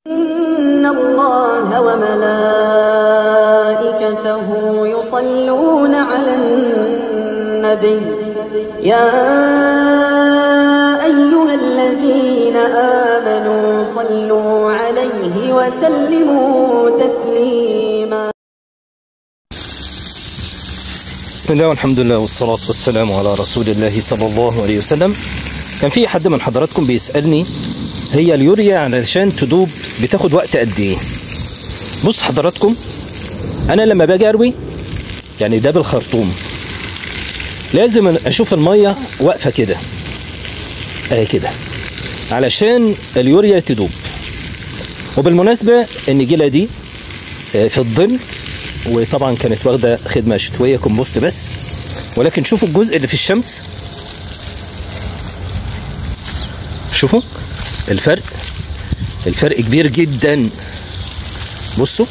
إن الله وملائكته يصلون على النبي يا أيها الذين آمنوا صلوا عليه وسلموا تسليما بسم الله والحمد لله والصلاة والسلام على رسول الله صلى الله عليه وسلم كان في حد من حضراتكم بيسألني هي اليوريا علشان تدوب بتاخد وقت قد ايه بص حضراتكم انا لما باجي اروي يعني ده بالخرطوم لازم اشوف المية واقفة كده اهي كده علشان اليوريا تدوب وبالمناسبة النجيلة دي آه، في الظل وطبعا كانت واخده خدمه شتويه كومبوست بس ولكن شوفوا الجزء اللي في الشمس شوفوا الفرق الفرق كبير جدا بصوا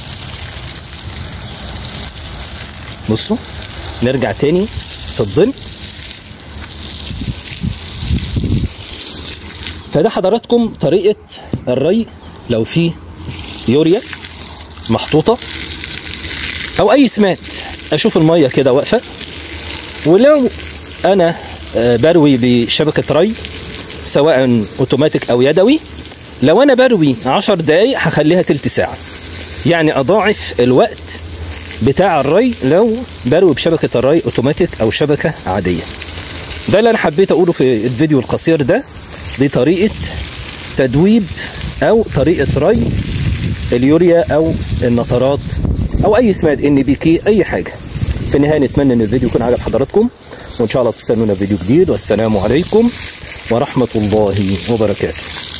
بصوا نرجع تاني في الظل فده حضراتكم طريقه الري لو في يوريا محطوطه او اي سمات اشوف الميه كده واقفه ولو انا آه، بروي بشبكه ري سواء اوتوماتيك او يدوي لو انا بروي 10 دقايق هخليها تلت ساعه يعني اضاعف الوقت بتاع الري لو بروي بشبكه الري اوتوماتيك او شبكه عاديه ده اللي انا حبيت اقوله في الفيديو القصير ده دي طريقه تدويب او طريقه ري اليوريا او النطرات او اي سماد ان بي كي اي حاجه في النهايه نتمنى ان الفيديو يكون عجب حضراتكم وان شاء الله تستنونا في فيديو جديد والسلام عليكم ورحمه الله وبركاته